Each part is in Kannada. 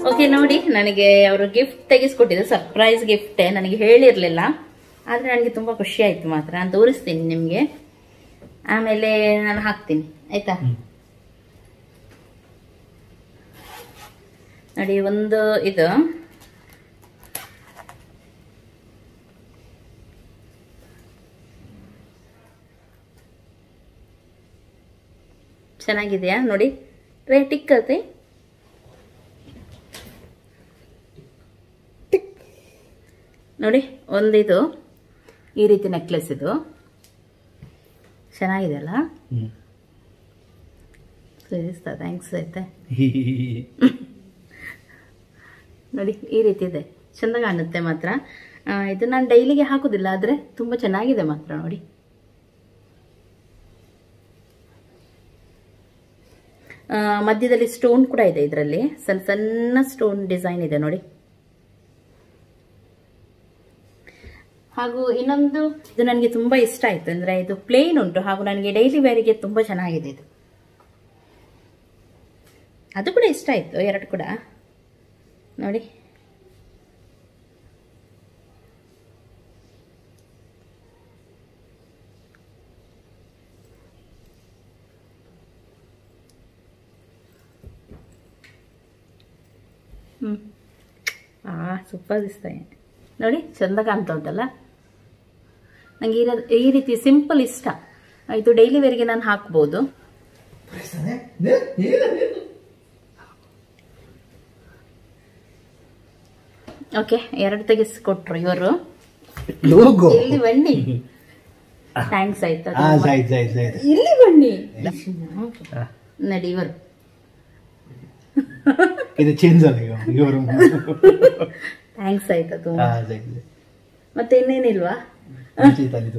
ಓಕೆ ನೋಡಿ ನನಗೆ ಅವರು ಗಿಫ್ಟ್ ತೆಗೆಸ್ಕೊಟ್ಟಿದ್ದು ಸರ್ಪ್ರೈಸ್ ಗಿಫ್ಟ್ ನನಗೆ ಹೇಳಿರ್ಲಿಲ್ಲ ಆದ್ರೆ ನನಗೆ ತುಂಬಾ ಖುಷಿ ಆಯ್ತು ಮಾತ್ರ ನಾನು ತೋರಿಸ್ತೀನಿ ನಿಮ್ಗೆ ಆಮೇಲೆ ನಾನು ಹಾಕ್ತೀನಿ ಆಯ್ತಾ ನೋಡಿ ಒಂದು ಇದು ಚೆನ್ನಾಗಿದೆಯಾ ನೋಡಿ ರೇ ಟಿಕ್ ಅತ್ತೆ ನೋಡಿ ಒಂದಿದು ಈ ರೀತಿ ನೆಕ್ಲೆಸ್ ಇದು ಚೆನ್ನಾಗಿದೆ ಅಲ್ಲ ಸರಿಸ್ತಾ ಥ್ಯಾಂಕ್ಸ್ ಐತೆ ನೋಡಿ ಈ ರೀತಿ ಇದೆ ಚಂದ ಕಾಣುತ್ತೆ ಮಾತ್ರ ಆ, ಇದು ನಾನು ಡೈಲಿಗೆ ಹಾಕೋದಿಲ್ಲ ಆದರೆ ತುಂಬ ಚೆನ್ನಾಗಿದೆ ಮಾತ್ರ ನೋಡಿ ಆ, ಮಧ್ಯದಲ್ಲಿ ಸ್ಟೋನ್ ಕೂಡ ಇದೆ ಇದರಲ್ಲಿ ಸಣ್ಣ ಸಣ್ಣ ಸ್ಟೋನ್ ಡಿಸೈನ್ ಇದೆ ನೋಡಿ ಹಾಗೂ ಇನ್ನೊಂದು ಇದು ನನಗೆ ತುಂಬಾ ಇಷ್ಟ ಆಯ್ತು ಅಂದ್ರೆ ಇದು ಪ್ಲೇನ್ ಉಂಟು ಹಾಗೂ ನನಗೆ ಡೈಲಿ ವೇರಿಗೆ ತುಂಬಾ ಚೆನ್ನಾಗಿದೆ ಇದು ಅದು ಕೂಡ ಇಷ್ಟ ಆಯ್ತು ಎರಡು ಕೂಡ ನೋಡಿ ಹ್ಮ್ ಆ ಸೂಪರ್ ಇಷ್ಟ ನೋಡಿ ಚಂದ ಕಾಣ್ತಾ ಉಂಟಲ್ಲ ನಂಗೆ ಈ ರ- ಈ ರೀತಿ ಸಿಂಪಲ್ ಇಷ್ಟ ಇದು ಡೈಲಿ ವೇರ್ಗೆ ನಾನು ಹಾಕ್ಬೋದು ಓಕೆ ಎರಡು ತೆಗೆಸ್ಕೊಟ್ರು ಇವರು ಲೋಗೋ ಇಲ್ಲಿ ಬನ್ನಿ ಥ್ಯಾಂಕ್ಸ್ ಆಯ್ತಾ ಹಾ ಸಾಯ್ತು ಸಾಯ್ತು ಸಾಯ್ತು ಇಲ್ಲಿ ಬನ್ನಿ ನಡಿ ಇವರು ಇದು ಚೇಂಜ್ ಅಲ್ಲ ಈಗ ಇವರು ಥ್ಯಾಂಕ್ಸ್ ಆಯ್ತಾ ಹಾ ತುಂಬಾ ಸಾಯ್ತು ಮತ್ತೆ ಇನ್ನೇನಿಲ್ವಾ ಸಾಯ್ತು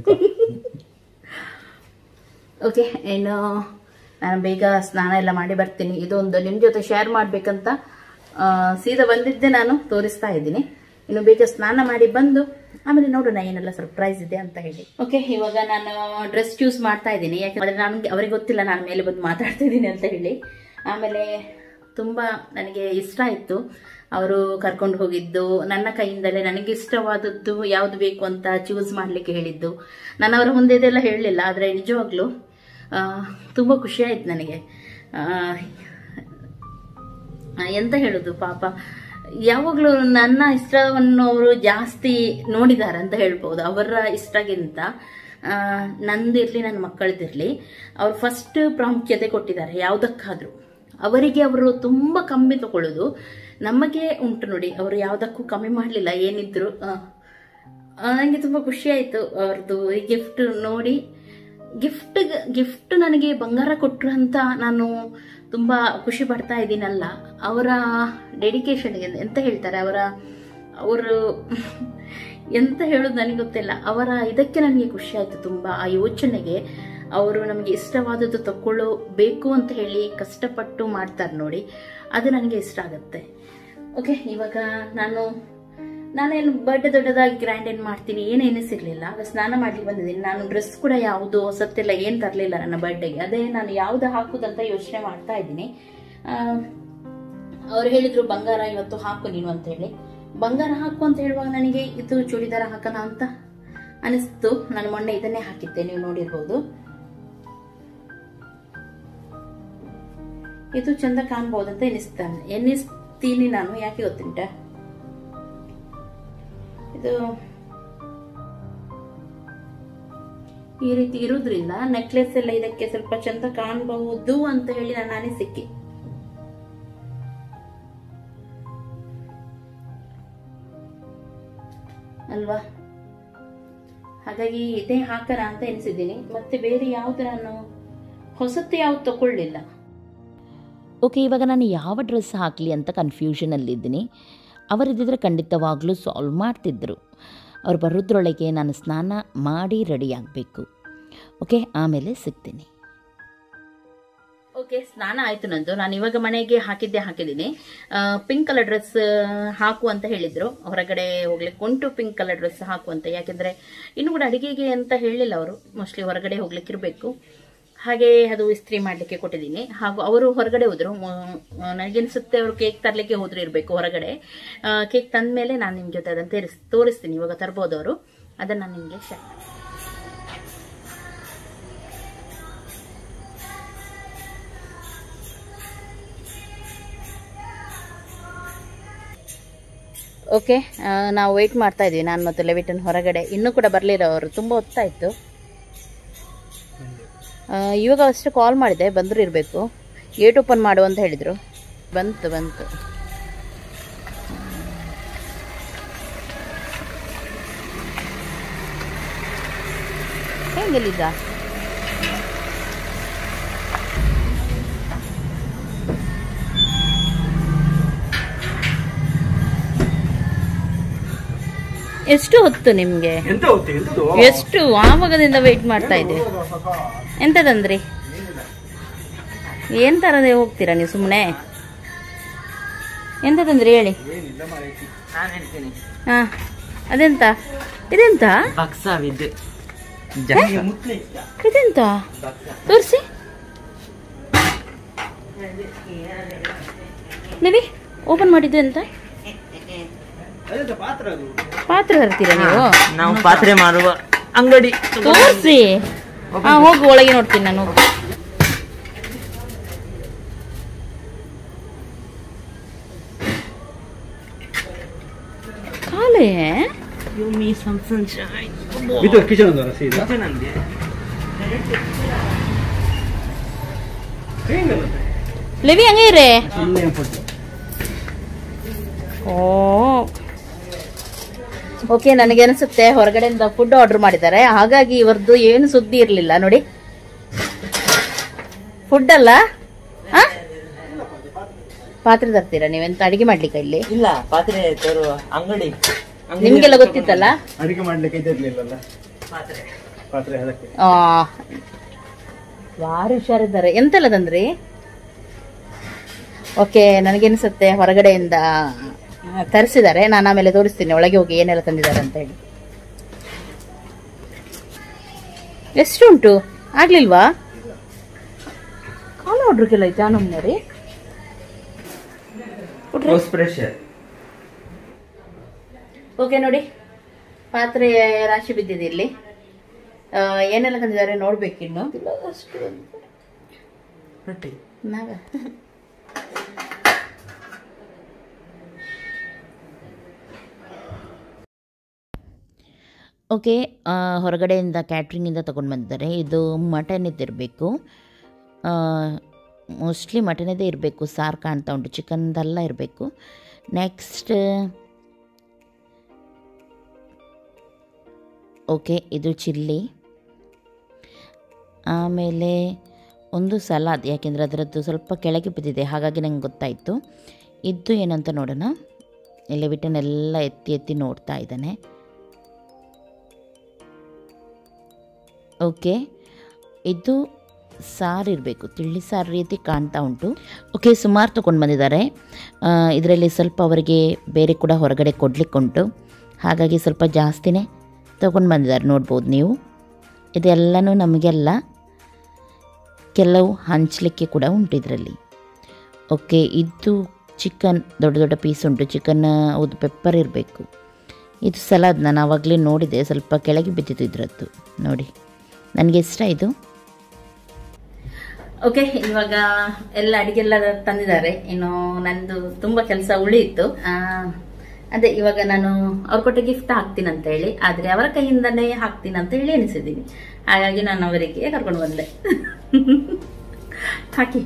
ಓಕೆ ಇನ್ನು ನಾನು ಬೇಗ ಸ್ನಾನ ಎಲ್ಲ ಮಾಡಿ ಬರ್ತೀನಿ ಇದೊಂದು ನಿಮ್ಮ ಜೊತೆ ಶೇರ್ ಮಾಡಬೇಕಂತ ಸೀದಾ ಬಂದಿದ್ದೆ ನಾನು ತೋರಿಸ್ತಾ ಇದ್ದೀನಿ ಇನ್ನು ಬೇಗ ಸ್ನಾನ ಮಾಡಿ ಬಂದು ಆಮೇಲೆ ನೋಡೋಣ ಏನೆಲ್ಲ ಸರ್ಪ್ರೈಸ್ ಇದೆ ಅಂತ ಹೇಳಿ ಓಕೆ ಇವಾಗ ನಾನು ಡ್ರೆಸ್ ಚೂಸ್ ಮಾಡ್ತಾ ಇದ್ದೀನಿ ಯಾಕಂದ್ರೆ ನನಗೆ ಅವರಿಗೆ ಗೊತ್ತಿಲ್ಲ ನಾನು ಮೇಲೆ ಬಂದು ಮಾತಾಡ್ತಾ ಇದ್ದೀನಿ ಅಂತ ಹೇಳಿ ಆಮೇಲೆ ತುಂಬ ನನಗೆ ಇಷ್ಟ ಆಯಿತು ಅವರು ಕರ್ಕೊಂಡು ಹೋಗಿದ್ದು ನನ್ನ ಕೈಯಿಂದಲೇ ನನಗೆ ಇಷ್ಟವಾದದ್ದು ಯಾವುದು ಬೇಕು ಅಂತ ಚೂಸ್ ಮಾಡಲಿಕ್ಕೆ ಹೇಳಿದ್ದು ನಾನು ಅವರ ಮುಂದೆ ಇದೆಲ್ಲ ಹೇಳಲಿಲ್ಲ ಆದರೆ ನಿಜವಾಗ್ಲೂ ಆ, ತುಂಬ ಖುಷಿ ಆಯ್ತು ನನಗೆ ಆ, ಆ, ಎಂತ ಹೇಳೋದು ಪಾಪ ಯಾವಾಗಲೂ ನನ್ನ ಇಷ್ಟವನ್ನು ಅವರು ಜಾಸ್ತಿ ನೋಡಿದ್ದಾರೆ ಅಂತ ಹೇಳ್ಬೋದು ಅವರ ಇಷ್ಟಗಿಂತ ಆ, ನಂದಿರ್ಲಿ ನನ್ನ ಮಕ್ಕಳದಿರ್ಲಿ ಅವ್ರು ಫಸ್ಟ್ ಪ್ರಾಮುಖ್ಯತೆ ಕೊಟ್ಟಿದ್ದಾರೆ ಯಾವುದಕ್ಕಾದ್ರೂ ಅವರಿಗೆ ಅವರು ತುಂಬ ಕಮ್ಮಿ ತಗೊಳ್ಳೋದು ನಮಗೆ ಉಂಟು ನೋಡಿ ಅವರು ಯಾವುದಕ್ಕೂ ಕಮ್ಮಿ ಮಾಡಲಿಲ್ಲ ಏನಿದ್ರು ನನಗೆ ತುಂಬ ಖುಷಿ ಆಯಿತು ಅವ್ರದ್ದು ಈ ಗಿಫ್ಟ್ ನೋಡಿ ಗಿಫ್ಟ್ ಗಿಫ್ಟ್ ನನಗೆ ಬಂಗಾರ ಕೊಟ್ಟರು ಅಂತ ನಾನು ತುಂಬ ಖುಷಿ ಪಡ್ತಾ ಇದ್ದೀನಲ್ಲ ಅವರ ಡೆಡಿಕೇಶನ್ಗೆ ಎಂತ ಹೇಳ್ತಾರೆ ಅವರ ಅವರು ಎಂತ ಹೇಳೋದು ನನಗೆ ಗೊತ್ತಿಲ್ಲ ಅವರ ಇದಕ್ಕೆ ನನಗೆ ಖುಷಿ ಆಯಿತು ತುಂಬ ಆ ಯೋಚನೆಗೆ ಅವರು ನಮಗೆ ಇಷ್ಟವಾದದ್ದು ತಗೊಳ್ಳಬೇಕು ಅಂತ ಹೇಳಿ ಕಷ್ಟಪಟ್ಟು ಮಾಡ್ತಾರೆ ನೋಡಿ ಅದು ನನಗೆ ಇಷ್ಟ ಆಗುತ್ತೆ ಓಕೆ ಇವಾಗ ನಾನು ನಾನೇನು ಬರ್ಡೇ ದೊಡ್ಡದಾಗಿ ಗ್ರ್ಯಾಂಡ್ ಏನು ಮಾಡ್ತೀನಿ ಏನು ಎನಿಸಿರ್ಲಿಲ್ಲ ಆಗ ಸ್ನಾನ ಮಾಡ್ಲಿಕ್ಕೆ ಬಂದಿದ್ದೀನಿ ನಾನು ಡ್ರೆಸ್ ಕೂಡ ಯಾವುದು ಹೊಸತ್ತೆಲ್ಲ ಏನು ತರಲಿಲ್ಲ ನನ್ನ ಬರ್ಡೇಗೆ ಅದೇ ನಾನು ಯಾವ್ದು ಹಾಕುದಂತ ಯೋಚನೆ ಮಾಡ್ತಾ ಇದ್ದೀನಿ ಅವ್ರು ಹೇಳಿದ್ರು ಬಂಗಾರ ಇವತ್ತು ಹಾಕು ನೀನು ಅಂತ ಹೇಳಿ ಬಂಗಾರ ಹಾಕು ಅಂತ ಹೇಳುವಾಗ ನನಗೆ ಇದು ಚೂಡಿದಾರ ಹಾಕೋಣ ಅಂತ ಅನಿಸ್ತು ನಾನು ಮೊನ್ನೆ ಇದನ್ನೇ ಹಾಕಿದ್ದೆ ನೀವು ನೋಡಿರ್ಬೋದು ಇದು ಚಂದ ಕಾಣ್ಬೋದಂತ ಎನಿಸ್ತಾನೆ ಎನಿಸ್ತೀನಿ ನಾನು ಯಾಕೆ ಗೊತ್ತುಂಟ ಇದು ಈ ರೀತಿ ಇರುವುದ್ರಿಂದ ನೆಕ್ಲೆಸ್ ಎಲ್ಲ ಇದಕ್ಕೆ ಸ್ವಲ್ಪ ಚಂದ ಕಾಣಬಹುದು ಅಂತ ಹೇಳಿ ನನ್ನ ಅನಿಸಿಕೆ ಅಲ್ವಾ ಹಾಗಾಗಿ ಇದೇ ಹಾಕೋಣ ಅಂತ ಎನಿಸಿದ್ದೀನಿ ಮತ್ತೆ ಬೇರೆ ಯಾವ್ದು ನಾನು ಹೊಸತ್ತು ಯಾವ್ದು ತಗೊಳ್ಳಿಲ್ಲ ಓಕೆ ಇವಾಗ ನಾನು ಯಾವ ಡ್ರೆಸ್ ಹಾಕಲಿ ಅಂತ ಕನ್ಫ್ಯೂಷನಲ್ಲಿದ್ದೀನಿ ಅವರಿದ್ದಿದ್ರೆ ಖಂಡಿತವಾಗ್ಲೂ ಸಾಲ್ವ್ ಮಾಡ್ತಿದ್ದರು ಅವ್ರು ಬರೋದ್ರೊಳಗೆ ನಾನು ಸ್ನಾನ ಮಾಡಿ ರೆಡಿ ಆಗಬೇಕು ಓಕೆ ಆಮೇಲೆ ಸಿಗ್ತೀನಿ ಓಕೆ ಸ್ನಾನ ಆಯ್ತು ನಂದು ನಾನು ಇವಾಗ ಮನೆಗೆ ಹಾಕಿದ್ದೆ ಹಾಕಿದ್ದೀನಿ ಪಿಂಕ್ ಕಲರ್ ಡ್ರೆಸ್ ಹಾಕು ಅಂತ ಹೇಳಿದ್ರು ಹೊರಗಡೆ ಹೋಗ್ಲಿಕ್ಕೆ ಉಂಟು ಪಿಂಕ್ ಕಲರ್ ಡ್ರೆಸ್ ಹಾಕು ಅಂತ ಯಾಕೆಂದ್ರೆ ಇನ್ನು ಕೂಡ ಅಡಿಗೆಗೆ ಅಂತ ಹೇಳಿಲ್ಲ ಅವರು ಮೋಸ್ಟ್ಲಿ ಹೊರಗಡೆ ಹೋಗ್ಲಿಕ್ಕೆ ಇರಬೇಕು ಹಾಗೆ ಅದು ಇಸ್ತ್ರಿ ಮಾಡಲಿಕ್ಕೆ ಕೊಟ್ಟಿದ್ದೀನಿ ಹಾಗೂ ಅವರು ಹೊರಗಡೆ ಹೋದ್ರು ಮ- ನನಗನ್ಸುತ್ತೆ ಅವರು ಕೇಕ್ ತರಲಿಕ್ಕೆ ಹೋದ್ರು ಇರಬೇಕು ಹೊರಗಡೆ ಕೇಕ್ ತಂದ ಮೇಲೆ ನಾನು ನಿಮ್ಮ ಜೊತೆ ಅದನ್ನು ತೋರಿಸ್ ತೋರಿಸ್ತೀನಿ ಇವಾಗ ತರ್ಬೋದು ಅವರು ಅದನ್ನು ನಾನು ನಿಮಗೆ ಶೇರ್ ಓಕೆ ನಾವು ವೆಯ್ಟ್ ಮಾಡ್ತಾ ಇದ್ವಿ ನಾನು ಮತ್ತು ಲೆವಿಟನ್ ಹೊರಗಡೆ ಇನ್ನೂ ಕೂಡ ಬರಲಿಲ್ಲ ಅವರು ತುಂಬ ಹೊತ್ತಾಯಿತು ಆ, ಇವಾಗ ಅಷ್ಟು ಕಾಲ್ ಮಾಡಿದೆ ಬಂದರೂ ಇರಬೇಕು ಗೇಟ್ ಓಪನ್ ಮಾಡು ಅಂತ ಹೇಳಿದರು ಬಂತು ಬಂತು ಹೆಂಗೆಲ್ಲಿದ್ದ ಎಷ್ಟು ಹೊತ್ತು ನಿಮಗೆ ಎಂತ ಹೋಗ್ತಿ ಎಂತದು ಎಷ್ಟು ಆವಾಗದಿಂದ ವೆಯ್ಟ್ ಮಾಡ್ತಾ ಇದ್ದೆ ಎಂತದಂದ್ರಿ ಏನ್ ತರದೆ ಹೋಗ್ತೀರಾ ನೀವು ಸುಮ್ಮನೆ ಎಂತದಂದ್ರಿ ಹೇಳಿ ನಾನು ಹೇಳ್ತೀನಿ ಹಾ ಅದೆಂತ ಇದೆಂತ ಭಕ್ಸಾವಿದ್ದು ಇದೆಂತ ತೋರಿಸಿ ನೀವಿ ಓಪನ್ ಮಾಡಿದ್ದು ಎಂತ ಪಾತ್ರ ಅದು ಪಾತ್ರ ತರ್ತೀರಾ ನೀವು ನಾವು ಪಾತ್ರೆ ಮಾರುವ ಅಂಗಡಿ ತೋರಿಸಿ ಹಾ ಹೋಗು ಒಳಗೆ ನೋಡ್ತೀನಿ ನಾನು ಹೋಗು. ಕಾಲೇ You me some sunshine. ಇದು ಕಿಚನ್ ಅದಲ್ಲ ಸೀದಾ ಇದು ನಂಗೆ ಲೆವಿ ಹಂಗೆ ಇರೇ ಇಲ್ಲೇ ಫುಡ್ ಓ ಓಕೆ ನನಗೆ ಅನಿಸುತ್ತೆ ಹೊರಗಡೆಯಿಂದ ಫುಡ್ ಆರ್ಡರ್ ಮಾಡಿದ್ದಾರೆ ಹಾಗಾಗಿ ಇವರದ್ದು ಏನು ಸುದ್ದಿ ಇರಲಿಲ್ಲ ನೋಡಿ ಫುಡ್ ಅಲ್ಲ ಆ? ಪಾತ್ರೆ ತರ್ತೀರಾ ನೀವೆಂತ ಅಡಿಗೆ ಮಾಡ್ಲಿಕ್ಕೆ ಇಲ್ಲಿ ಇಲ್ಲ ಪಾತ್ರೆ ತರುವ ಅಂಗಡಿ ಅಂಗಡಿ ನಿಮ್ಗೆಲ್ಲ ಗೊತ್ತಿತ್ತಲ್ಲ ಅಡಿಗೆ ಮಾಡ್ಲಿಕ್ಕೆ ಇದಿರ್ಲಿಲ್ಲಲ್ಲ ಪಾತ್ರೆ ಪಾತ್ರೆ ಅದಕ್ಕೆ ಆ, ಭಾರಿ ಹುಷಾರಿದ್ದಾರೆ ಎಂತೆಲ್ಲ ತಂದ್ರಿ ಓಕೆ ನನಗನ್ಸುತ್ತೆ ಹೊರಗಡೆಯಿಂದ ಆ, ತರಿಸಿದ್ದಾರೆ ನಾನು ಆಮೇಲೆ ತೋರಿಸ್ತೀನಿ ಒಳಗೆ ಹೋಗಿ ಏನೆಲ್ಲ ತಂದಿದ್ದಾರೆ ಅಂತ ಹೇಳಿ ಎಷ್ಟುಂಟು ಆಗ್ಲಿಲ್ವಾ ಕಾಲ್ ಆರ್ಡ್ರಿಗೆಲ್ಲ ಐತೆ ನಮ್ಮನೆ ರೀ ಪ್ರೆಷರ್ ಓಕೆ ನೋಡಿ ಪಾತ್ರೆ ರಾಶಿ ಬಿದ್ದಿದೆ ಇಲ್ಲಿ ಆ, ಏನೆಲ್ಲ ತಂದಿದ್ದಾರೆ ನೋಡ್ಬೇಕಿನ್ನು ಅಷ್ಟು ರೊಟ್ಟಿ ನಾವ ಓಕೆ ಆ, ಹೊರಗಡೆಯಿಂದ ಕ್ಯಾಟ್ರಿಂಗಿಂದ ತೊಗೊಂಡು ಬಂದಿದ್ದಾರೆ ಇದು ಮಟನ್ ಇದ್ದಿರಬೇಕು ಮೋಸ್ಟ್ಲಿ ಮಟನದೇ ಇರಬೇಕು ಸಾರು ಕಾಣ್ತಾ ಉಂಟು ಚಿಕನ್ದೆಲ್ಲ ಇರಬೇಕು ನೆಕ್ಸ್ಟ್ ಓಕೆ ಇದು ಚಿಲ್ಲಿ ಆಮೇಲೆ ಒಂದು ಸಲಾದ್ ಯಾಕೆಂದರೆ ಅದರದ್ದು ಸ್ವಲ್ಪ ಕೆಳಗೆ ಬಿದ್ದಿದೆ ಹಾಗಾಗಿ ನಂಗೆ ಗೊತ್ತಾಯಿತು ಇದು ಏನಂತ ನೋಡೋಣ ಇಲ್ಲಿ ಬಿಟ್ಟನೆಲ್ಲ ಎತ್ತಿ ಎತ್ತಿ ನೋಡ್ತಾ ಇದ್ದಾನೆ ಓಕೆ ಇದು ಸಾರು ಇರಬೇಕು ತಿಳಿ ಸಾರು ರೀತಿ ಕಾಣ್ತಾ ಉಂಟು ಓಕೆ ಸುಮಾರು ತೊಗೊಂಡು ಬಂದಿದ್ದಾರೆ ಇದರಲ್ಲಿ ಸ್ವಲ್ಪ ಅವರಿಗೆ ಬೇರೆ ಕೂಡ ಹೊರಗಡೆ ಕೊಡಲಿಕ್ಕುಂಟು ಹಾಗಾಗಿ ಸ್ವಲ್ಪ ಜಾಸ್ತಿನೇ ತೊಗೊಂಡು ಬಂದಿದ್ದಾರೆ ನೋಡ್ಬೋದು ನೀವು ಇದೆಲ್ಲನೂ ನಮಗೆಲ್ಲ ಕೆಲವು ಹಂಚಲಿಕ್ಕೆ ಕೂಡ ಉಂಟು ಇದರಲ್ಲಿ ಓಕೆ ಇದು ಚಿಕನ್ ದೊಡ್ಡ ದೊಡ್ಡ ಪೀಸ್ ಉಂಟು ಚಿಕನ್ ಹೌದು ಪೆಪ್ಪರ್ ಇರಬೇಕು ಇದು ಸಲಾದ್ ನಾನು ಆವಾಗಲೇ ನೋಡಿದೆ ಸ್ವಲ್ಪ ಕೆಳಗೆ ಬಿದ್ದಿತ್ತು ಇದರದ್ದು ನೋಡಿ ನನಗೆ ಇಷ್ಟ ಇದು ಓಕೆ ಇವಾಗ ಎಲ್ಲ ಅಡಿಗೆ ಎಲ್ಲ ತಂದಿದ್ದಾರೆ ಇನ್ನು ನಂದು ತುಂಬಾ ಕೆಲಸ ಉಳಿಯಿತ್ತು ಆ, ಅದೇ ಇವಾಗ ನಾನು ಅವ್ರ ಕೊಟ್ಟ ಗಿಫ್ಟ್ ಹಾಕ್ತೀನಿ ಅಂತ ಹೇಳಿ ಆದ್ರೆ ಅವರ ಕೈಯಿಂದನೇ ಹಾಕ್ತೀನಿ ಅಂತ ಹೇಳಿ ಎನಿಸಿದ್ದೀನಿ ಹಾಗಾಗಿ ನಾನು ಅವರಿಗೆ ಕರ್ಕೊಂಡು ಬಂದೆ ಹಾಕಿ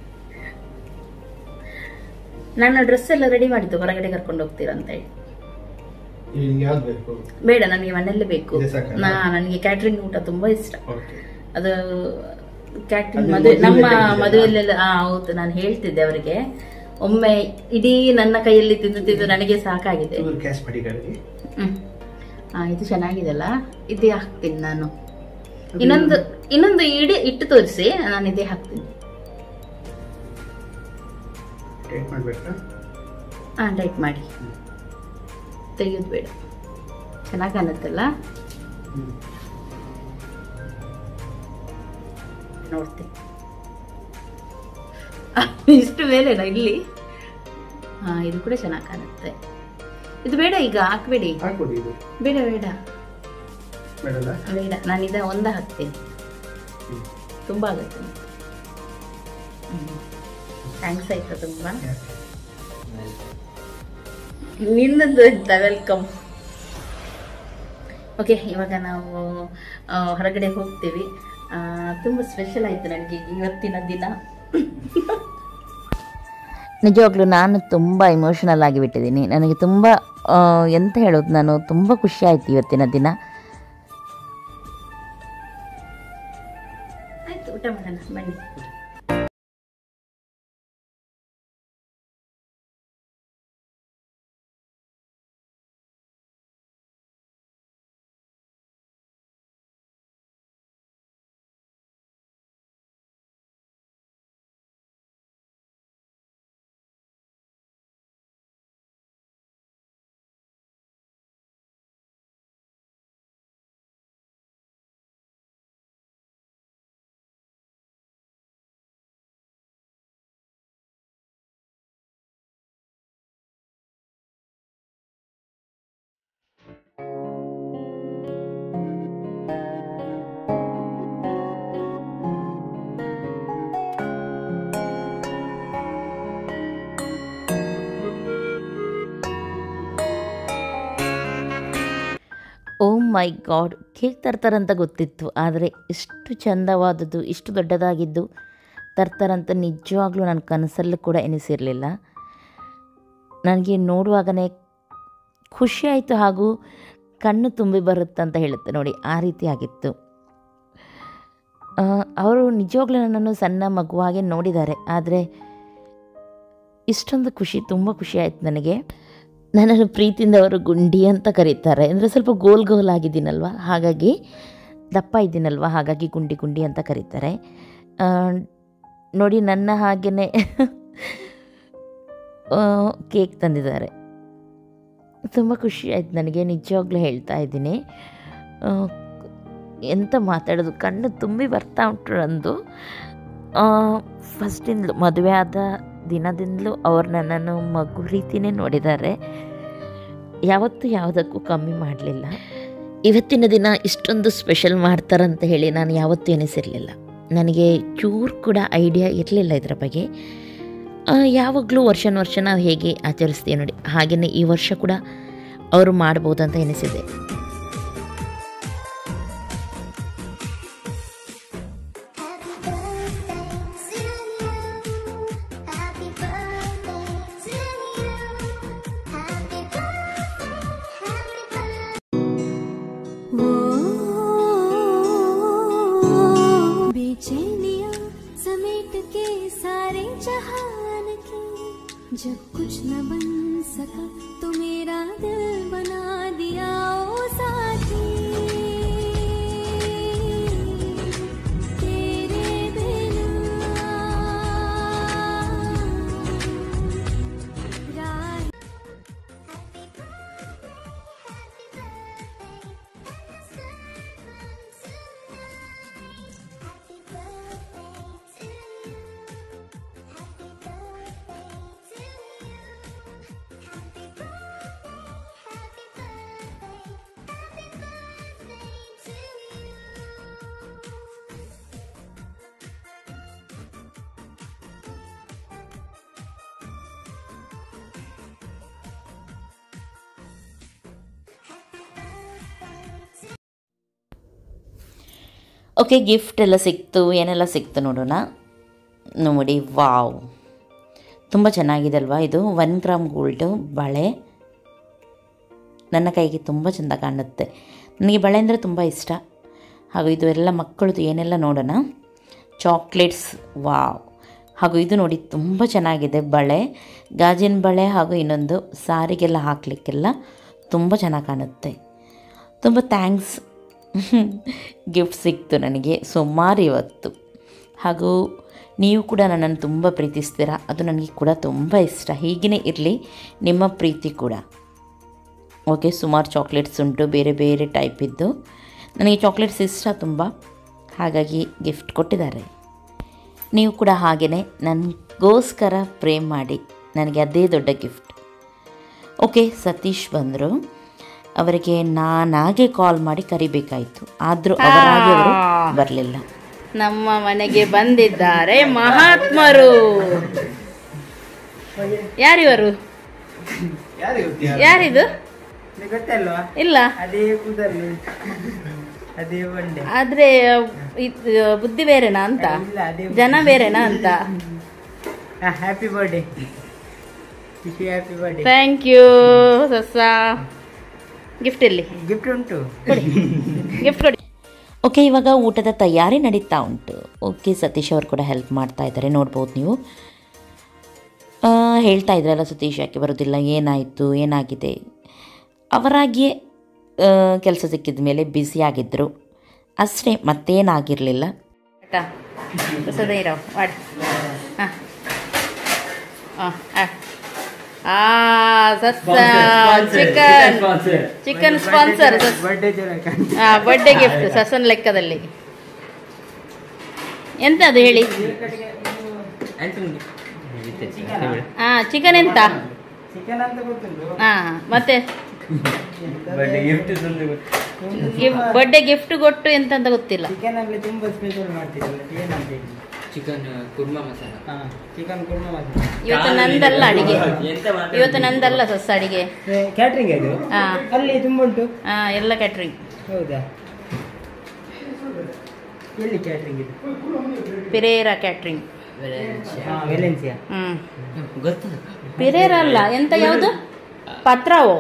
ನನ್ನ ಡ್ರೆಸ್ ಎಲ್ಲ ರೆಡಿ ಮಾಡಿದ್ದು ಹೊರಗಡೆ ಕರ್ಕೊಂಡು ಹೋಗ್ತೀರಾ ಅಂತ ಹೇಳಿ ನಿಮ್ಗೆ ಯಾವ್ದು ಬೇಕು ಬೇಡ ನನಗೆ ಮನೆಯಲ್ಲೇ ಬೇಕು ಇದೆ ಸಾಕಲ್ಲ? ನಾ ನನಗೆ ಕ್ಯಾಟ್ರಿಂಗ್ ಊಟ ತುಂಬಾ ಇಷ್ಟ ಓಕೆ ಅದು ಕ್ಯಾಟ್ರಿಂಗ್ ಅದು ಮದುವೆ ನಮ್ಮ ಮದುವೆಯಲ್ಲಿ ತೆಗ್ದಿದ್ದಲ್ಲ? ಮದುವೆಯಲ್ಲೆಲ್ಲ ಆ, ಹೌದು ನಾನು ಹೇಳ್ತಿದ್ದೆ ಅವರಿಗೆ ಒಮ್ಮೆ ಇಡೀ ನನ್ನ ಕೈಯಲ್ಲಿ ತಿಂದು ತಿಂದು ನನಗೆ ಸಾಕಾಗಿದೆ ಚೂರು ಕ್ಯಾಶ್ ಮಾಡಿ ಕಡೆಗೆ ಹ್ಮ್ ಆ, ಇದು ಚೆನ್ನಾಗಿದೆಲ್ಲ ಇದೇ ಹಾಕ್ತೀನಿ ನಾನು ಇನ್ನೊಂದು ಇನ್ನೊಂದು ಇಡೀ ಇಟ್ಟು ತೋರಿಸಿ ನಾನು ಇದೇ ಹಾಕ್ತೀನಿ ಟೈಟ್ ಮಾಡ್ಬೇಕಾ ಹಾ ಡೈಟ್ ಮಾಡಿ ತೆಗೆಯೋದು ಬೇಡ ಚೆನ್ನಾಗಿ ಕಾಣುತ್ತಲ್ಲ ಹ್ಮ್ ನೋಡ್ತೀನಿ ಇಷ್ಟು ಮೇಲೆನಾ ಇಲ್ಲಿ ಹಾ ಇದು ಕೂಡ ಚೆನ್ನಾಗಿ ಕಾಣುತ್ತೆ ಇದು ಬೇಡ ಈಗ ಹಾಕ್ಬೇಡಿ ಹಾಕ್ಬಿಡಿ ಇದು ಬೇಡ ಬೇಡ ಬೇಡಲ್ಲ ಬೇಡ ನಾನು ಇದ ಒಂದ ಹಾಕ್ತೀನಿ ಹ್ಮ್. ತುಂಬಾ ಆಗುತ್ತೆ ಥ್ಯಾಂಕ್ಸ್ ಆಯ್ತಾ ತುಂಬಾ ನಿನ್ನದು ಎಂತ ವೆಲ್ಕಮ್ ಓಕೆ ಇವಾಗ ನಾವು ಆ, ಹೊರಗಡೆ ಹೋಗ್ತೀವಿ ಆ, ತುಂಬ ಸ್ಪೆಷಲ್ ಆಯಿತು ನನಗೆ ಇವತ್ತಿನ ದಿನ ನಿಜವಾಗ್ಲೂ ನಾನು ತುಂಬ ಇಮೋಷನಲ್ ಆಗಿಬಿಟ್ಟಿದ್ದೀನಿ ನನಗೆ ತುಂಬ ಆ, ಎಂತ ಹೇಳೋದು ನಾನು ತುಂಬ ಖುಷಿ ಆಯಿತು ಇವತ್ತಿನ ದಿನ ಆಯ್ತು ಊಟ ಮಾಡೋಣ ಬನ್ನಿ ಓ ಮೈ ಗಾಡ್ ಕೇಕ್ ತರ್ತಾರಂತ ಗೊತ್ತಿತ್ತು ಆದರೆ ಇಷ್ಟು ಚಂದವಾದದ್ದು ಇಷ್ಟು ದೊಡ್ಡದಾಗಿದ್ದು ತರ್ತಾರಂತ ನಿಜವಾಗ್ಲೂ ನನ್ನ ಕನಸಲ್ಲೂ ಕೂಡ ಎನಿಸಿರಲಿಲ್ಲ ನನಗೆ ನೋಡುವಾಗಲೇ ಖುಷಿ ಆಯಿತು ಹಾಗೂ ಕಣ್ಣು ತುಂಬಿ ಬರುತ್ತಂತ ಹೇಳುತ್ತೆ ನೋಡಿ ಆ ರೀತಿ ಆಗಿತ್ತು ಆ, ಅವರು ನಿಜವಾಗ್ಲೂ ನನ್ನನ್ನು ಸಣ್ಣ ಮಗುವಾಗೆ ನೋಡಿದ್ದಾರೆ ಆದರೆ ಇಷ್ಟೊಂದು ಖುಷಿ ತುಂಬ ಖುಷಿ ಆಯಿತು ನನಗೆ ನನ್ನನ್ನು ಪ್ರೀತಿಯಿಂದ ಅವರು ಗುಂಡಿ ಅಂತ ಕರೀತಾರೆ ಅಂದರೆ ಸ್ವಲ್ಪ ಗೋಲ್ ಗೋಲ್ ಆಗಿದ್ದೀನಲ್ವ ಹಾಗಾಗಿ ದಪ್ಪ ಇದ್ದೀನಲ್ವ ಹಾಗಾಗಿ ಗುಂಡಿ ಗುಂಡಿ ಅಂತ ಕರೀತಾರೆ ಆ, ನೋಡಿ ನನ್ನ ಹಾಗೆಯೇ ಕೇಕ್ ತಂದಿದ್ದಾರೆ ತುಂಬ ಖುಷಿ ಆಯ್ತು ನನಗೆ ನಿಜವಾಗ್ಲೂ ಹೇಳ್ತಾ ಇದ್ದೀನಿ ಆ, ಎಂತ ಮಾತಾಡೋದು ಕಣ್ಣು ತುಂಬಿ ಬರ್ತಾ ಉಂಟು ನಂದು ಫಸ್ಟಿಂದಲೂ ಮದುವೆ ಆದ ದಿನದಿಂದಲೂ ಅವ್ರು ನನ್ನನ್ನು ಮಗು ರೀತಿಯೇ ನೋಡಿದ್ದಾರೆ ಯಾವತ್ತೂ ಯಾವುದಕ್ಕೂ ಕಮ್ಮಿ ಮಾಡಲಿಲ್ಲ ಇವತ್ತಿನ ದಿನ ಇಷ್ಟೊಂದು ಸ್ಪೆಷಲ್ ಮಾಡ್ತಾರಂತ ಹೇಳಿ ನಾನು ಯಾವತ್ತೂ ಎನಿಸಿರಲಿಲ್ಲ ನನಗೆ ಚೂರು ಕೂಡ ಐಡಿಯಾ ಇರಲಿಲ್ಲ ಇದರ ಬಗ್ಗೆ ಆ, ಯಾವಾಗಲೂ ವರ್ಷನ ವರ್ಷ ನಾವು ಹೇಗೆ ಆಚರಿಸ್ತೀವಿ ನೋಡಿ ಹಾಗೆಯೇ ಈ ವರ್ಷ ಕೂಡ ಅವರು ಮಾಡ್ಬೋದು ಅಂತ ಎನಿಸಿದೆ Happy birthday to you. Happy birthday to you. Happy birthday, happy birthday. वो बेचैनिया समेट के सारे जहान की जब कुछ न बन सका तो मेरा दिल बना दिया ओ साथी तेरे बिना राह ಓಕೆ ಗಿಫ್ಟ್ ಎಲ್ಲ ಸಿಕ್ತು ಏನೆಲ್ಲ ಸಿಕ್ತು ನೋಡೋಣ ನೋಡಿ ವಾವ್ ತುಂಬ ಚೆನ್ನಾಗಿದೆ ಅಲ್ವಾ ಇದು ಒನ್ ಗ್ರಾಮ್ ಗೋಲ್ಡು ಬಳೆ ನನ್ನ ಕೈಗೆ ತುಂಬ ಚೆಂದ ಕಾಣುತ್ತೆ ನನಗೆ ಬಳೆ ಅಂದರೆ ತುಂಬ ಇಷ್ಟ ಹಾಗೂ ಇದು ಎಲ್ಲ ಮಕ್ಕಳದು ಏನೆಲ್ಲ ನೋಡೋಣ ಚಾಕ್ಲೇಟ್ಸ್ ವಾವ್ ಹಾಗೂ ಇದು ನೋಡಿ ತುಂಬ ಚೆನ್ನಾಗಿದೆ ಬಳೆ ಗಾಜಿನ ಬಳೆ ಹಾಗೂ ಇನ್ನೊಂದು ಸಾರಿಗೆಲ್ಲ ಹಾಕಲಿಕ್ಕೆಲ್ಲ ತುಂಬ ಚೆನ್ನಾಗಿ ಕಾಣುತ್ತೆ ತುಂಬ ಥ್ಯಾಂಕ್ಸ್ ಗಿಫ್ಟ್ ಸಿಕ್ತು ನನಗೆ ಸುಮಾರು ಇವತ್ತು ಹಾಗೂ ನೀವು ಕೂಡ ನನ್ನನ್ನು ತುಂಬ ಪ್ರೀತಿಸ್ತೀರಾ ಅದು ನನಗೆ ಕೂಡ ತುಂಬ ಇಷ್ಟ ಹೀಗೇ ಇರಲಿ ನಿಮ್ಮ ಪ್ರೀತಿ ಕೂಡ ಓಕೆ ಸುಮಾರು ಚಾಕ್ಲೇಟ್ಸ್ ಉಂಟು ಬೇರೆ ಬೇರೆ ಟೈಪ್ ಇದ್ದು ನನಗೆ ಚಾಕ್ಲೇಟ್ಸ್ ಇಷ್ಟ ತುಂಬ ಹಾಗಾಗಿ ಗಿಫ್ಟ್ ಕೊಟ್ಟಿದ್ದಾರೆ ನೀವು ಕೂಡ ಹಾಗೆಯೇ ನನಗೋಸ್ಕರ ಪ್ರೇಮ್ ಮಾಡಿ ನನಗೆ ಅದೇ ದೊಡ್ಡ ಗಿಫ್ಟ್ ಓಕೆ ಸತೀಶ್ ಬಂದರು ಅವರಿಗೆ ನಾನಾಗೆ ಕಾಲ್ ಮಾಡಿ ಕರಿಬೇಕಾಯಿತು ಆದರೂ ಅವರಾಗಿ ಅವರು ಬರಲಿಲ್ಲ ನಮ್ಮ ಮನೆಗೆ ಬಂದಿದ್ದಾರೆ ಮಹಾತ್ಮರು ಯಾರಿವರು ಯಾರು ಯಾರಿದು ಗೊತ್ತಲ್ವಾ ಇಲ್ಲ ಅದೇ ಕೂದಲು ಅದೇ ಬಂಡೆ ಆದ್ರೆ ಇದ್- ಬುದ್ಧಿ ಬೇರೆನಾ ಅಂತ ಇಲ್ಲ ಅದೇ ಜನ ಬೇರೆನಾ ಅಂತ happy birthday wish happy birthday thank you ಸಸ್ಸ ಗಿಫ್ಟ್ ಇಲ್ಲಿ ಗಿಫ್ಟ್ ಉಂಟು ಗಿಫ್ಟ್ ಕೊಡಿ ಓಕೆ ಇವಾಗ ಊಟದ ತಯಾರಿ ನಡೀತಾ ಉಂಟು ಓಕೆ ಸತೀಶ್ ಅವರು ಕೂಡ ಹೆಲ್ಪ್ ಮಾಡ್ತಾ ಇದ್ದಾರೆ ನೋಡ್ಬೋದು ನೀವು ಆ, ಹೇಳ್ತಾ ಇದ್ರಲ್ಲ ಸತೀಶ್ ಯಾಕೆ ಬರೋದಿಲ್ಲ ಏನಾಯಿತು ಏನಾಗಿದೆ ಅವರಾಗಿಯೇ ಕೆಲಸ ಸಿಕ್ಕಿದ ಮೇಲೆ ಬ್ಯುಸಿಯಾಗಿದ್ದರು ಅಷ್ಟೇ ಮತ್ತೇನಾಗಿರಲಿಲ್ಲ ಆಯ್ತಾ ಹೊಸದೇ ಇರೋ ಮಾಡಿ ಹಾಂ ಹಾಂ ಆ ಸಸ್ಸ ಚಿಕನ್ ಚಿಕನ್ ಸ್ಪಾನ್ಸರ್ ಬರ್ಡೇ ಜನಕ ಹಾ ಬರ್ಡೇ ಗಿಫ್ಟ್ ಸಸನ್ ಲೆಕ್ಕದಲ್ಲಿ ಎಂತ ಅದು ಹೇಳಿ ಹಾ ಚಿಕನ್ ಎಂತ ಚಿಕನ್ ಅಂತ ಗೊತ್ತುಂಟು ಹಾ ಮತ್ತೆ ಗಿಫ್ಟ್ ಬರ್ಡೇ ಗಿಫ್ಟ್ ಕೊಟ್ಟು ಎಂತ ಅಂತ ಗೊತ್ತಿಲ್ಲ ಚಿಕನ್ ಅಲ್ಲಿ ತುಂಬಾ ಸ್ಪೆಷಲ್ ಮಾಡ್ತೀರಲ್ಲ ಏನಂತ ಹೇಳಿ ಚಿಕನ್ ಕುರ್ಮಾ ಮಸಾಲ ಹಾ ಚಿಕನ್ ಕುರ್ಮಾ ಮಸಾಲ ಇವತ್ತು ನಂದಲ್ಲ ಅಡಿಗೆ ಇವತ್ತು ನಂದಲ್ಲ ಸಸ್ಸ ಅಡಿಗೆ ಕ್ಯಾಟ್ರಿಂಗ್ ಅದು ಹಾ ಅಲ್ಲಿ ತುಂಬಾ ಉಂಟು ಹಾ ಎಲ್ಲ ಕ್ಯಾಟ್ರಿಂಗ್ ಹೌದಾ ಎಲ್ಲಿ ಕ್ಯಾಟ್ರಿಂಗ್ ಇದು ಪಿರೇರಾ ಕ್ಯಾಟ್ರಿಂಗ್ ಹಾ ವೆಲೆನ್ಸಿಯಾ ಹ್ಮ್ ಗೊತ್ತು ಪಿರೇರಾ ಅಲ್ಲ ಎಂತ ಯಾವುದು ಪತ್ರಾವೋ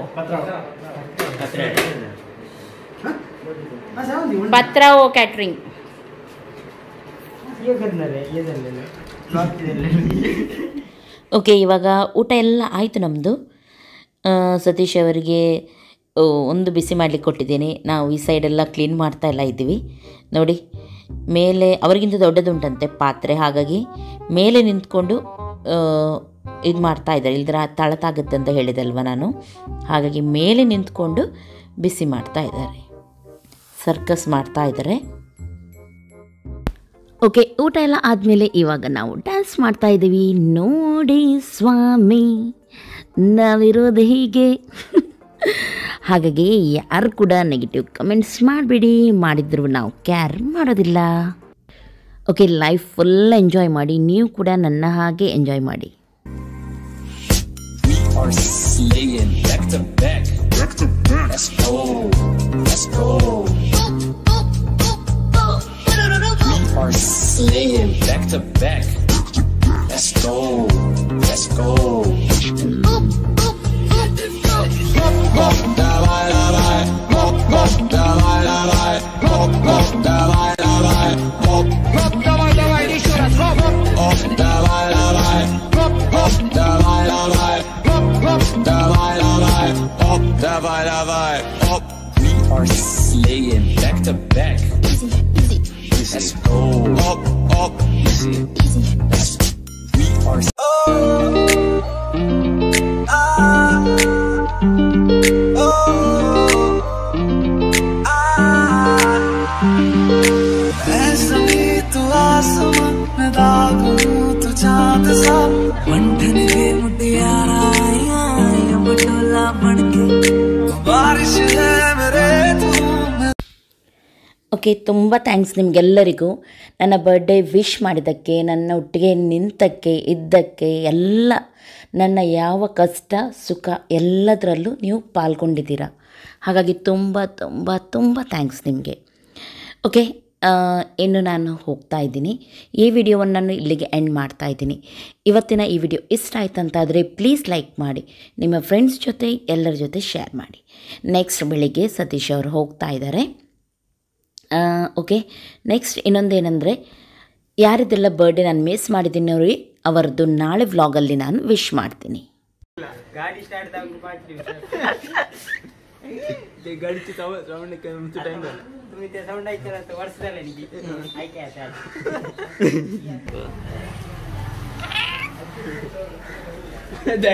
ಪತ್ರಾವೋ ಕ್ಯಾಟ್ರಿಂಗ್ ये करणार आहे ये झालेलं Block झालेलं. ಓಕೆ ಇವಾಗ ಊಟ ಎಲ್ಲ ಆಯಿತು ನಮ್ಮದು ಸತೀಶ್ ಅವರಿಗೆ ಆ, ಒಂದು ಬಿಸಿ ಮಾಡಲಿಕ್ಕೆ ಕೊಟ್ಟಿದ್ದೀನಿ ನಾವು ಈ ಸೈಡೆಲ್ಲ ಕ್ಲೀನ್ ಮಾಡ್ತಾ ಎಲ್ಲ ಇದ್ದೀವಿ ನೋಡಿ ಮೇಲೆ ಅವರಿಗಿಂತ ದೊಡ್ಡದುಂಟಂತೆ ಪಾತ್ರೆ ಹಾಗಾಗಿ ಮೇಲೆ ನಿಂತ್ಕೊಂಡು ಇದು ಮಾಡ್ತಾ ಇದ್ದಾರೆ ಇಲ್ದ್ರ ತಳತಾಗುತ್ತೆ ಅಂತ ಹೇಳಿದಲ್ವ ನಾನು ಹಾಗಾಗಿ ಮೇಲೆ ನಿಂತ್ಕೊಂಡು ಬಿಸಿ ಮಾಡ್ತಾ ಇದ್ದಾರೆ ಸರ್ಕಸ್ ಮಾಡ್ತಾ ಇದ್ದಾರೆ ಓಕೆ ಊಟ ಎಲ್ಲ ಆದಮೇಲೆ ಇವಾಗ ನಾವು ಡ್ಯಾನ್ಸ್ ಮಾಡ್ತಾ ಇದ್ದೀವಿ ನೋಡಿ ಸ್ವಾಮಿ ನಾವಿರೋದು ಹೀಗೆ ಹಾಗಾಗಿ ಯಾರು ಕೂಡ ನೆಗೆಟಿವ್ ಕಮೆಂಟ್ಸ್ ಮಾಡಬೇಡಿ ಮಾಡಿದ್ರು ನಾವು ಕ್ಯಾರ್ ಮಾಡೋದಿಲ್ಲ ಓಕೆ ಲೈಫ್ ಫುಲ್ ಎಂಜಾಯ್ ಮಾಡಿ ನೀವು ಕೂಡ ನನ್ನ ಹಾಗೆ ಎಂಜಾಯ್ ಮಾಡಿ are slaying back to back. Back to back. Let's go. Let's go. We are slaying back to back. Let's go. Let's go. Давай, давай. Давай, давай. Давай, давай. Давай, давай, еще раз. Давай, давай. Давай, давай. Давай, давай. Оп, давай, давай. Оп. We are slaying back to back. Let's go. Up, up. Let's, we are. तू आसमां मैं दागू तू चांद सा मंठन के मुटियारा आया आया बटोला बनके बारिश है मेरे तू ಓಕೆ ತುಂಬ ಥ್ಯಾಂಕ್ಸ್ ನಿಮಗೆಲ್ಲರಿಗೂ ನನ್ನ ಬರ್ಡೇ ವಿಶ್ ಮಾಡಿದ್ದಕ್ಕೆ ನನ್ನ ಒಟ್ಟಿಗೆ ನಿಂತಕ್ಕೆ ಇದ್ದಕ್ಕೆ ಎಲ್ಲ ನನ್ನ ಯಾವ ಕಷ್ಟ ಸುಖ ಎಲ್ಲದರಲ್ಲೂ ನೀವು ಪಾಲ್ಗೊಂಡಿದ್ದೀರಾ ಹಾಗಾಗಿ ತುಂಬ ತುಂಬ ತುಂಬ ಥ್ಯಾಂಕ್ಸ್ ನಿಮಗೆ ಓಕೆ ಆ, ಇನ್ನು ನಾನು ಹೋಗ್ತಾ ಇದ್ದೀನಿ ಈ ವಿಡಿಯೋವನ್ನು ನಾನು ಇಲ್ಲಿಗೆ ಎಂಡ್ ಮಾಡ್ತಾ ಇದ್ದೀನಿ ಇವತ್ತಿನ ಈ ವಿಡಿಯೋ ಇಷ್ಟ ಆಯ್ತಂತಾದರೆ ಪ್ಲೀಸ್ ಲೈಕ್ ಮಾಡಿ ನಿಮ್ಮ ಫ್ರೆಂಡ್ಸ್ ಜೊತೆ ಎಲ್ಲರ ಜೊತೆ ಶೇರ್ ಮಾಡಿ ನೆಕ್ಸ್ಟ್ ಬೆಳಿಗ್ಗೆ ಸತೀಶ್ ಅವರು ಹೋಗ್ತಾ ಇದ್ದಾರೆ ಓಕೆ ನೆಕ್ಸ್ಟ್ ಇನ್ನೊಂದೇನೆಂದರೆ ಯಾರಿದ್ದೆಲ್ಲ ಬರ್ಡೇ ನಾನು ಮಿಸ್ ಮಾಡಿದ್ದೀನಿ ಅವ್ರಿಗೆ ಅವರದ್ದು ನಾಳೆ ವ್ಲಾಗಲ್ಲಿ ನಾನು ವಿಶ್ ಮಾಡ್ತೀನಿ ಗಾಡಿ ಸ್ಟಾರ್ಟ್ ಆಗು पाच गाडीची साऊंड टाइम झाला तुम्ही ते साऊंड ऐकलं तर वर्ष झालं ऐकायचं